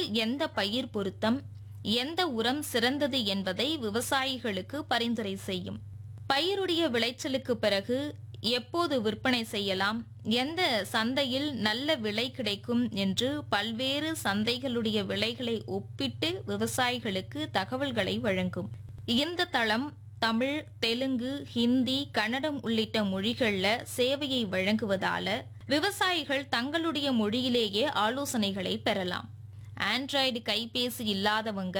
எந்த பயிர் பொருத்தம் எந்த உரம் சிறந்தது என்பதை விவசாயிகளுக்கு பரிந்துரை செய்யும் பயிருடைய விளைச்சலுக்கு பிறகு எப்போது விற்பனை செய்யலாம் எந்த சந்தையில் நல்ல விலை கிடைக்கும் என்று பல்வேறு சந்தைகளுடைய விலைகளை ஒப்பிட்டு விவசாயிகளுக்கு தகவல்களை வழங்கும் இந்த தளம் தமிழ் தெலுங்கு ஹிந்தி கன்னடம் உள்ளிட்ட மொழிகள்ல சேவையை வழங்குவதால விவசாயிகள் தங்களுடைய மொழியிலேயே ஆலோசனைகளை பெறலாம் ஆண்ட்ராய்டு கைபேசி இல்லாதவங்க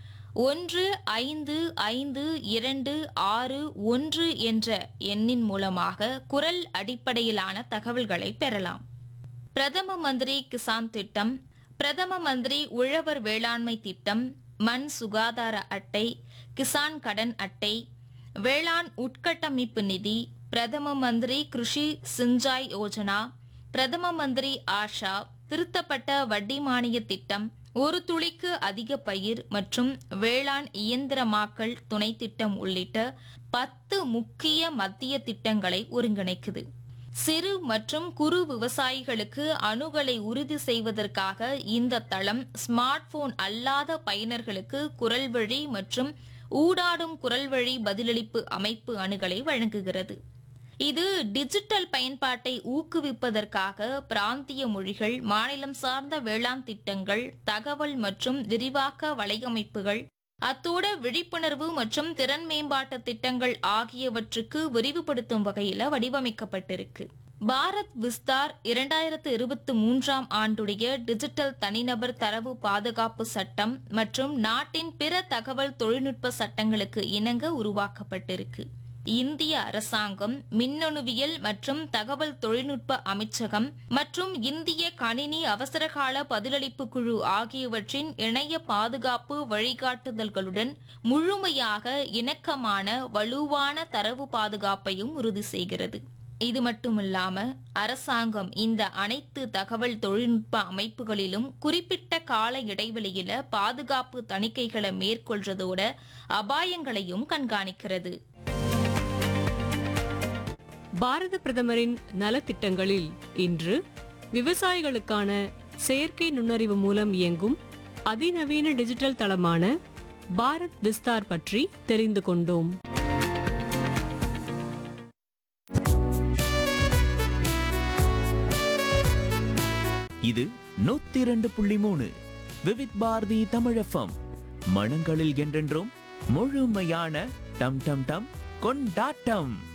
ஒன்று ஐந்து ஐந்து இரண்டு ஆறு ஒன்று என்ற எண்ணின் மூலமாக குரல் அடிப்படையிலான தகவல்களை பெறலாம் பிரதம மந்திரி கிசான் திட்டம் பிரதம மந்திரி உழவர் வேளாண்மை திட்டம் மண் சுகாதார அட்டை கிசான் கடன் அட்டை வேளாண் உட்கட்டமைப்பு நிதி பிரதம மந்திரி கிருஷி சிஞ்சாய் யோஜனா பிரதம மந்திரி ஆஷா திருத்தப்பட்ட வட்டி மானிய திட்டம் ஒரு துளிக்கு அதிக பயிர் மற்றும் வேளாண் இயந்திரமாக்கல் துணை திட்டம் உள்ளிட்ட பத்து முக்கிய மத்திய திட்டங்களை ஒருங்கிணைக்குது சிறு மற்றும் குறு விவசாயிகளுக்கு அணுகலை உறுதி செய்வதற்காக இந்த தளம் ஸ்மார்ட் போன் அல்லாத பயனர்களுக்கு குரல் வழி மற்றும் ஊடாடும் குரல் வழி பதிலளிப்பு அமைப்பு அணுகலை வழங்குகிறது இது டிஜிட்டல் பயன்பாட்டை ஊக்குவிப்பதற்காக பிராந்திய மொழிகள் மாநிலம் சார்ந்த வேளாண் திட்டங்கள் தகவல் மற்றும் விரிவாக்க வலையமைப்புகள் அத்தோட விழிப்புணர்வு மற்றும் திறன் மேம்பாட்டு திட்டங்கள் ஆகியவற்றுக்கு விரிவுபடுத்தும் வகையில வடிவமைக்கப்பட்டிருக்கு பாரத் விஸ்தார் இரண்டாயிரத்து இருபத்தி மூன்றாம் ஆண்டுடைய டிஜிட்டல் தனிநபர் தரவு பாதுகாப்பு சட்டம் மற்றும் நாட்டின் பிற தகவல் தொழில்நுட்ப சட்டங்களுக்கு இணங்க உருவாக்கப்பட்டிருக்கு இந்திய அரசாங்கம் மின்னணுவியல் மற்றும் தகவல் தொழில்நுட்ப அமைச்சகம் மற்றும் இந்திய கணினி அவசரகால பதிலளிப்பு குழு ஆகியவற்றின் இணைய பாதுகாப்பு வழிகாட்டுதல்களுடன் முழுமையாக இணக்கமான வலுவான தரவு பாதுகாப்பையும் உறுதி செய்கிறது இது மட்டுமில்லாம அரசாங்கம் இந்த அனைத்து தகவல் தொழில்நுட்ப அமைப்புகளிலும் குறிப்பிட்ட கால இடைவெளியில பாதுகாப்பு தணிக்கைகளை மேற்கொள்றதோட அபாயங்களையும் கண்காணிக்கிறது பாரத பிரதமரின் நலத்திட்டங்களில் இன்று விவசாயிகளுக்கான செயற்கை நுண்ணறிவு மூலம் இயங்கும் அதிநவீன டிஜிட்டல் தளமான பாரத் விஸ்தார் பற்றி தெரிந்து கொண்டோம் இது நூத்தி இரண்டு புள்ளி மூணு விவித் பாரதி தமிழஃபம் மனங்களில் என்றென்றும் முழுமையான டம் டம் டம் கொண்டாட்டம்